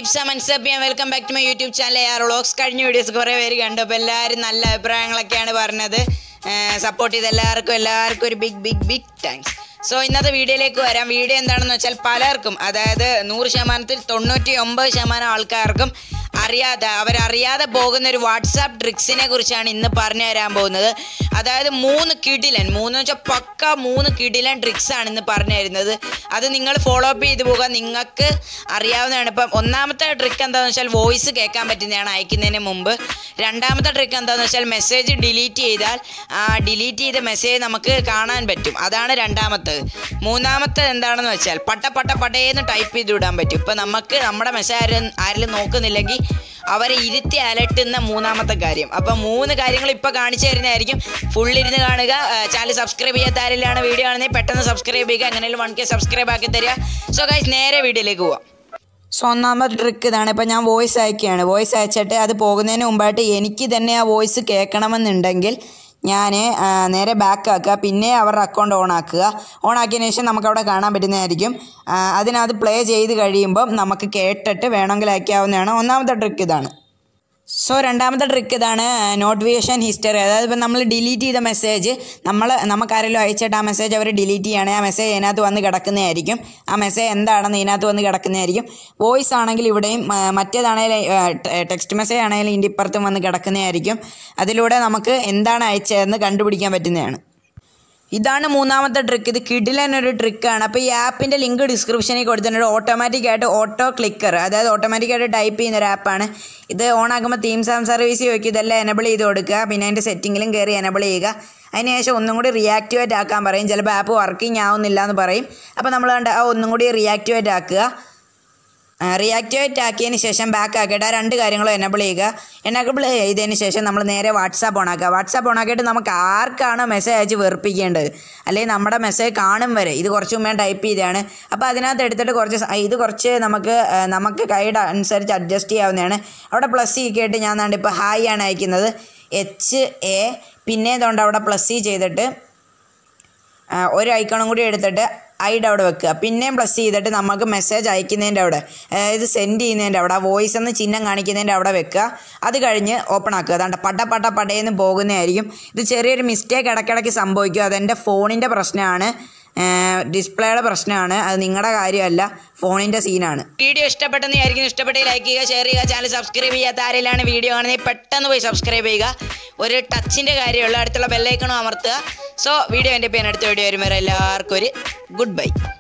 Pepys മൻസപ്പ് ഞാൻ welcome back to my YouTube channel R vlogs കഴിഞ്ഞ വീഡിയോസ് കുറേ പേര് കണ്ടു അപ്പോൾ എല്ലാവരും നല്ല അഭിപ്രായങ്ങളൊക്കെയാണ് പറഞ്ഞത് സപ്പോർട്ട് ചെയ്ത എല്ലാവർക്കും എല്ലാവർക്കും ഒരു big big big thanks so ഇന്നത്തെ വീഡിയോയിലേക്ക് വരാം വീഡിയോ എന്താണെന്ന് വെച്ചാൽ പലർക്കും അതായത് നൂറ് ശതമാനത്തിൽ തൊണ്ണൂറ്റി ഒമ്പത് ശതമാനം ആൾക്കാർക്കും അറിയാതെ അവരറിയാതെ പോകുന്ന ഒരു വാട്സാപ്പ് ട്രിക്സിനെ കുറിച്ചാണ് ഇന്ന് പറഞ്ഞു തരാൻ പോകുന്നത് അതായത് മൂന്ന് കിടിലൻ മൂന്ന് വെച്ചാൽ പക്ക മൂന്ന് കിടിലൻ ട്രിക്സ് ആണ് ഇന്ന് പറഞ്ഞു തരുന്നത് അത് നിങ്ങൾ ഫോളോ അപ്പ് ചെയ്ത് പോകുക നിങ്ങൾക്ക് അറിയാവുന്നതാണ് ഇപ്പം ഒന്നാമത്തെ ട്രിക്ക് എന്താണെന്ന് വെച്ചാൽ വോയിസ് കേൾക്കാൻ പറ്റുന്നതാണ് അയക്കുന്നതിന് മുമ്പ് രണ്ടാമത്തെ ട്രിക്ക് എന്താണെന്ന് വെച്ചാൽ മെസ്സേജ് ഡിലീറ്റ് ചെയ്താൽ ആ ഡിലീറ്റ് ചെയ്ത മെസ്സേജ് നമുക്ക് കാണാൻ പറ്റും അതാണ് രണ്ടാമത്തത് മൂന്നാമത്തെ എന്താണെന്ന് വെച്ചാൽ പട്ട പട്ട പട്ടേന്ന് ടൈപ്പ് ചെയ്ത് വിടാൻ പറ്റും ഇപ്പം നമുക്ക് നമ്മുടെ മെസ്സേജ് ആരും ആരെങ്കിലും നോക്കുന്നില്ലെങ്കിൽ അവരെ ഇരുത്തി അലട്ടുന്ന മൂന്നാമത്തെ കാര്യം അപ്പം മൂന്ന് കാര്യങ്ങൾ ഇപ്പോൾ കാണിച്ചു തരുന്നതായിരിക്കും ഫുള്ളിരുന്ന് കാണുക ചാനൽ സബ്സ്ക്രൈബ് ചെയ്യാത്ത ആരെല്ലാം വീഡിയോ ആണെങ്കിൽ പെട്ടെന്ന് സബ്സ്ക്രൈബ് ചെയ്യുക എങ്ങനെയും വൺ കെ സബ്സ്ക്രൈബ് ആക്കി തരിക സോ ഗൈസ് നേരെ വീഡിയോയിലേക്ക് പോവാം സോ ഒന്നാമത്തെ ട്രിക്ക് ഇതാണ് ഇപ്പം ഞാൻ വോയിസ് അയക്കുകയാണ് വോയിസ് അയച്ചിട്ട് അത് പോകുന്നതിന് മുമ്പായിട്ട് എനിക്ക് തന്നെ ആ വോയിസ് കേൾക്കണമെന്നുണ്ടെങ്കിൽ ഞാൻ നേരെ ബാക്ക് ആക്കുക പിന്നെ അവരുടെ അക്കൗണ്ട് ഓൺ ആക്കുക ഓൺ ആക്കിയതിന് ശേഷം നമുക്കവിടെ കാണാൻ പറ്റുന്നതായിരിക്കും ആ, അതിനകത്ത് പ്ലേ ചെയ്ത് കഴിയുമ്പം നമുക്ക് കേട്ടിട്ട് വേണമെങ്കിൽ അയക്കാവുന്നതാണ് ഒന്നാമത്തെ ട്രിക്ക് ഇതാണ് സോ രണ്ടാമത്തെ ട്രിക്ക് ഇതാണ് നോട്ടിഫിക്കേഷൻ ഹിസ്റ്ററി അതായത് ഇപ്പം നമ്മൾ ഡിലീറ്റ് ചെയ്ത മെസ്സേജ് നമ്മൾ നമുക്കാരെങ്കിലും അയച്ചിട്ട് ആ മെസ്സേജ് അവർ ഡിലീറ്റ് ചെയ്യുകയാണെങ്കിൽ ആ മെസ്സേജ് ഇതിനകത്ത് വന്ന് കിടക്കുന്നതായിരിക്കും ആ മെസ്സേജ് എന്താണെന്ന് ഇതിനകത്ത് വന്ന് കിടക്കുന്നതായിരിക്കും വോയിസ് ആണെങ്കിൽ ഇവിടെയും ആ, മറ്റേതാണെങ്കിലും ടെക്സ്റ്റ് മെസ്സേജ് ആണെങ്കിലും ഇതിൻ്റെ ഇപ്പുറത്തും വന്ന് കിടക്കുന്നതായിരിക്കും അതിലൂടെ നമുക്ക് എന്താണ് അയച്ചതെന്ന് കണ്ടുപിടിക്കാൻ പറ്റുന്നതാണ് ഇതാണ് മൂന്നാമത്തെ ട്രിക്ക് ഇത് കിഡിലൻ ഒരു ട്രിക്കാണ് അപ്പോൾ ഈ ആപ്പിൻ്റെ ലിങ്ക് ഡിസ്ക്രിപ്ഷനിൽ കൊടുത്തിട്ടുണ്ട് ഓട്ടോമാറ്റിക് ആയിട്ട് ഓട്ടോ ക്ലിക്കർ അതായത് ഓട്ടോമാറ്റിക് ആയിട്ട് ടൈപ്പ് ചെയ്യുന്ന ഒരു ആപ്പാണ് ഇത് ഓൺ ആക്കുമ്പോൾ തീംസ് ആൻഡ് സർവീസ് ചോദിക്കും ഇതെല്ലാം എനബിൾ ചെയ്ത് കൊടുക്കുക പിന്നെ അതിൻ്റെ സെറ്റിങ്ങിലും കയറി എനബിൾ ചെയ്യുക അതിനുശേഷം ഒന്നും കൂടി റിയാക്ടിവേറ്റ് ആക്കാൻ പറയും ചിലപ്പോൾ ആപ്പ് വർക്കിംഗ് ആവുന്നില്ല എന്ന് പറയും അപ്പോൾ നമ്മൾ കണ്ട ആ ഒന്നും കൂടി റിയാക്ടിവേറ്റ് ആക്കുക റിയാക്ടിവേറ്റ് ആക്കിയതിന് ശേഷം ബാക്ക് ആക്കിയിട്ട് ആ രണ്ട് കാര്യങ്ങളും എനബിൾ ചെയ്യുക എനബിൾ ചെയ്തതിന് ശേഷം നമ്മൾ നേരെ വാട്സാപ്പ് ഓൺ ആക്കുക വാട്സാപ്പ് ഓൺ ആക്കിയിട്ട് നമുക്ക് ആർക്കാണോ മെസ്സേജ് അയച്ച് വെറുപ്പിക്കേണ്ടത് അല്ലെങ്കിൽ നമ്മുടെ മെസ്സേജ് കാണും വരെ ഇത് കുറച്ച് മുമ്പേ ടൈപ്പ് ചെയ്തതാണ് അപ്പോൾ അതിനകത്ത് എടുത്തിട്ട് കുറച്ച് സ- ഇത് കുറച്ച് നമുക്ക് ആ, നമുക്ക് കൈയുടെ അനുസരിച്ച് അഡ്ജസ്റ്റ് ചെയ്യാവുന്നതാണ് അവിടെ പ്ലസ് സി കേട്ട് ഞാൻ ദാണ്ട് ഇപ്പോൾ ഹായ് ആണ് അയക്കുന്നത് എച്ച് എ പിന്നെ ഇതുകൊണ്ട് അവിടെ പ്ലസ് സി ചെയ്തിട്ട് ആ, ഒരു ഐക്കണും കൂടി എടുത്തിട്ട് ഐഡ് അവിടെ വെക്കുക പിന്നെയും പ്ലസ് ചെയ്തിട്ട് നമുക്ക് മെസ്സേജ് അയക്കുന്നതിൻ്റെ അവിടെ അതായത് സെൻഡ് ചെയ്യുന്നതിൻ്റെ അവിടെ വോയിസ് എന്ന് ചിഹ്നം കാണിക്കുന്നതിൻ്റെ അവിടെ വെക്കുക അത് കഴിഞ്ഞ് ഓപ്പൺ ആക്കുക അതാണ്ട് പട്ട പട്ട പടയെന്ന് പോകുന്നതായിരിക്കും ഇത് ചെറിയൊരു മിസ്റ്റേക്ക് ഇടയ്ക്കിടയ്ക്ക് സംഭവിക്കും അതെൻ്റെ ഫോണിൻ്റെ പ്രശ്നമാണ് ഡിസ്പ്ലേയുടെ പ്രശ്നമാണ് അത് നിങ്ങളുടെ കാര്യമല്ല ഫോണിൻ്റെ സീനാണ് വീഡിയോ ഇഷ്ടപ്പെട്ടെന്ന് വിചാരിക്കുന്നു ഇഷ്ടപ്പെട്ടെങ്കിൽ ലൈക്ക് ചെയ്യുക ഷെയർ ചെയ്യുക ചാനൽ സബ്സ്ക്രൈബ് ചെയ്യാത്ത ആരെല്ലാം വീഡിയോ കാണുന്നത് പെട്ടെന്ന് പോയി സബ്സ്ക്രൈബ് ചെയ്യുക ഒരു ടച്ചിൻ്റെ കാര്യമുള്ള അടുത്തുള്ള ബെല്ലൈക്കണും അമർത്തുക സോ വീഡിയോ എൻ്റെ പേര് അടുത്ത വീഡിയോ വരുമ്പോൾ എല്ലാവർക്കും ഒരു ഗുഡ് ബൈ